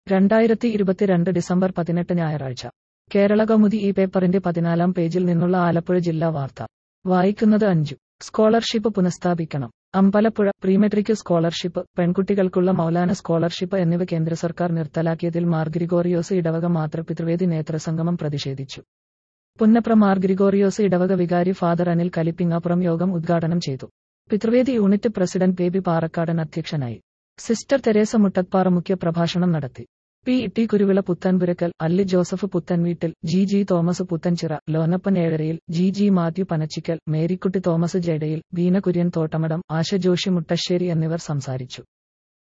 രണ്ടായിരത്തി ഇരുപത്തിരണ്ട് ഡിസംബർ പതിനെട്ട് ഞായറാഴ്ച കേരള കൗമുദി ഈ പേപ്പറിന്റെ പതിനാലാം പേജിൽ നിന്നുള്ള ആലപ്പുഴ ജില്ലാ വാർത്ത വായിക്കുന്നത് അഞ്ചു സ്കോളർഷിപ്പ് പുനഃസ്ഥാപിക്കണം അമ്പലപ്പുഴ പ്രീമെട്രിക് സ്കോളർഷിപ്പ് പെൺകുട്ടികൾക്കുള്ള മൗലാന സ്കോളർഷിപ്പ് എന്നിവ കേന്ദ്ര സർക്കാർ നിർത്തലാക്കിയതിൽ മാർ ഗ്രിഗോറിയോസ് ഇടവക മാതൃപിതൃവേദി നേതൃസംഗമം പ്രതിഷേധിച്ചു പുന്നപ്ര മാർ ഗ്രിഗോറിയോസ് ഇടവക വികാരി ഫാദർ അനിൽ കലിപ്പിങ്ങാപ്പുറം യോഗം ഉദ്ഘാടനം ചെയ്തു പിതൃവേദി യൂണിറ്റ് പ്രസിഡന്റ് ബേബി പാറക്കാടൻ അധ്യക്ഷനായി സിസ്റ്റർ തെരേസ മുട്ടത്പാറ മുഖ്യ പ്രഭാഷണം നടത്തി P T Kuruvila Puthanpurakkal Alli Joseph Puthenveettil G G Thomas Puthenchira Lonappan Ezharayil G G Mathew Panachikkal Marykutty Thomas Jadayil Beena Kurian Thottamadam Asha Joshy Muttassery എന്നിവർ സംസാരിച്ചു